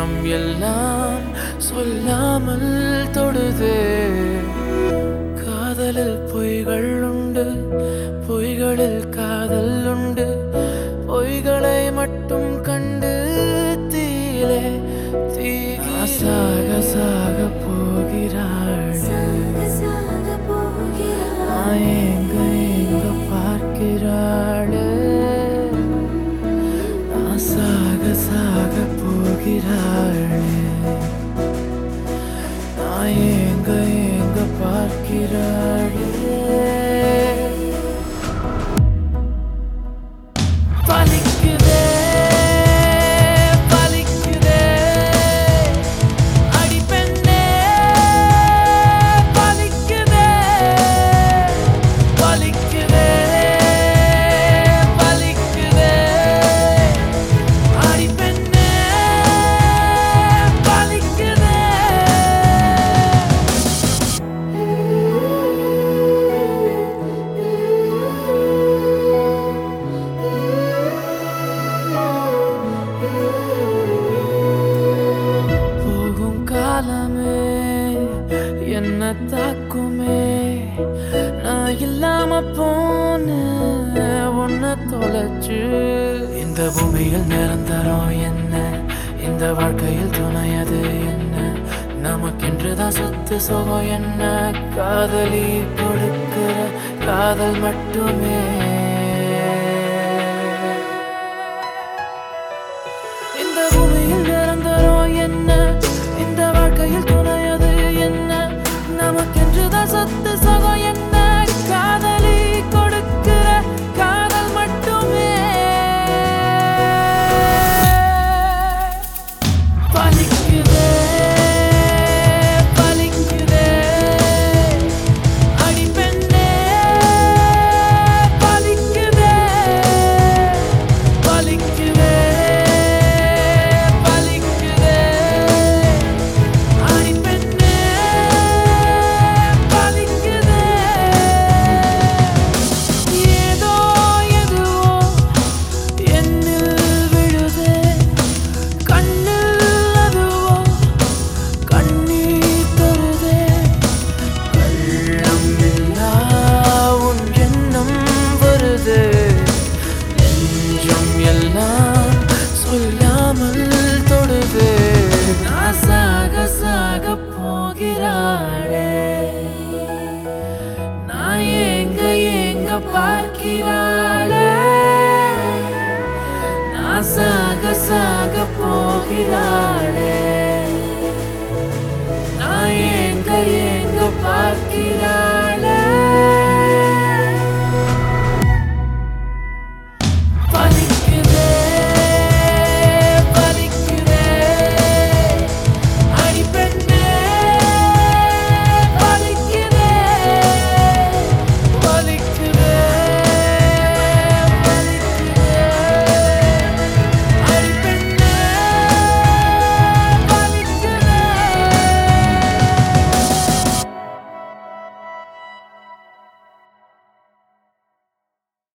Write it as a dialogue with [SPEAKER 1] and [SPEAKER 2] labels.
[SPEAKER 1] நெஞ்சம் எல்லாம் சொல்லாமல் தொடுதே காதலில் பொய்கள் உண்டு பொய்களில் காதல் உண்டு பொய்களை மட்டும் கண்டு தீலே தீ சாக சாக போகிறாள்
[SPEAKER 2] சாக சாக போகிறாய்
[SPEAKER 1] எங்க எங்க பார்க்கிறாளே நான் சாக சாக போகிறாளே நான் எங்க எங்க பார்க்கிறாளே பலிக்குதே பலிக்குதே அடி பெண்ணே பலிக்குதே பலிக்குதே பலிக்குதே அடி பெண்ணே பலிக்குதே போகும் காலமே என்ன தாக்குமே நான் இல்லாம போன உன்னை தொலைச்சு இந்த பூமியில் நிரந்தரம் என்ன இந்த வாழ்க்கையில் துணையது என்ன நமக்கென்றுதான் சொத்து சுகம் என்ன காதலி கொடுக்கிற காதல் மட்டுமே இந்த பூமியில் நிரந்தரம் என்ன இந்த வாழ்க்கையில் துணையது என்ன நமக்கென்றுதான் சொத்து சுகம் என்ன காதலி கொடுக்கிற காதல் மட்டுமே பலிக்குதே பலிக்குதே அடி பெண்ணே பலிக்குதே பலிக்குதே பலிக்குதே அடி பெண்ணே பலிக்குதே ஏதோ எதுவோ என்னில் விழுதே கண்ணில் அதுவோ கண்ணீர் தருதே வெள்ளம் இல்லா உன் எண்ணம் வருது நெஞ்சம் எல்லாம் சொல்லாமல் தொடுது நான் சாக சாக போகிறாளே நான் எங்க எங்க பார்க்கிறாளே நான் சாக சாக போகிறாளே நான் எங்க எங்க பார்க்கிறாளே